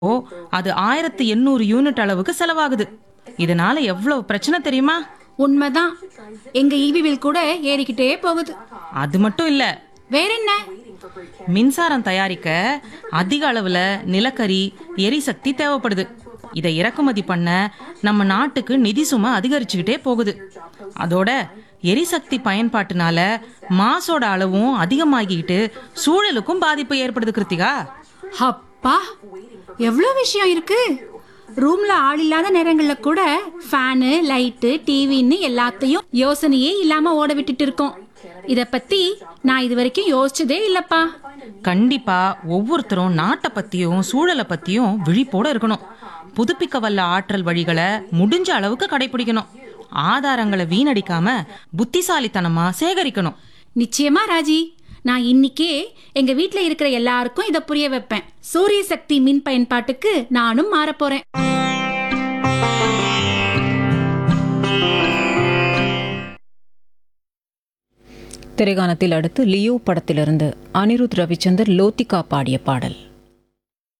ஓ அது ஆயிரத்தி எண்ணூறு யூனிட் அளவுக்கு செலவாகுது இதனால எவ்வளவு பிரச்சனை தெரியுமா உண்மைதான் எங்க ஈவி பில் கூட ஏறிக்கிட்டே போகுது அது மட்டும் இல்ல வேற என்ன மின்சாரம் தயாரிக்க அதிக அளவுல நிலக்கரி எரிசக்தி தேவைப்படுது இதை இறக்குமதி பண்ண நம்ம நாட்டுக்கு நிதி சுமை அதிகரிச்சுக்கிட்டே போகுது அதோட எரிசக்தி பயன்பாட்டுனால மாசோட அளவும் அதிகமாகிக்கிட்டு சூழலுக்கும் பாதிப்பு ஏற்படுது கிருத்திகா அப்பா எவ்வளோ விஷயம் இருக்கு ரூம்ல ஆள் இல்லாத நேரங்கள்ல கூட ஃபேனு லைட்டு டிவின்னு எல்லாத்தையும் யோசனையே இல்லாம ஓட விட்டுட்டு இருக்கோம் இத பத்தி நான் இது வரைக்கும் யோசிச்சதே இல்லப்பா கண்டிப்பா ஒவ்வொருத்தரும் நாட்டை பத்தியும் சூழலை பத்தியும் விழிப்போட இருக்கணும் புதுப்பிக்க வல்ல ஆற்றல் வழிகளை முடிஞ்ச அளவுக்கு கடைபிடிக்கணும் ஆதாரங்களை வீணடிக்காம புத்திசாலித்தனமா சேகரிக்கணும் நிச்சயமா ராஜி நான் இன்னிக்கே எங்க வீட்ல இருக்கிற எல்லாருக்கும் இத புரிய வைப்பேன் சூரிய சக்தி மின் பயன்பாட்டுக்கு நானும் மாறப் போறேன் திரைகானத்தில் அடுத்து லியோ படத்திலிருந்து அனிருத் ரவிச்சந்தர் லோத்திகா பாடிய பாடல்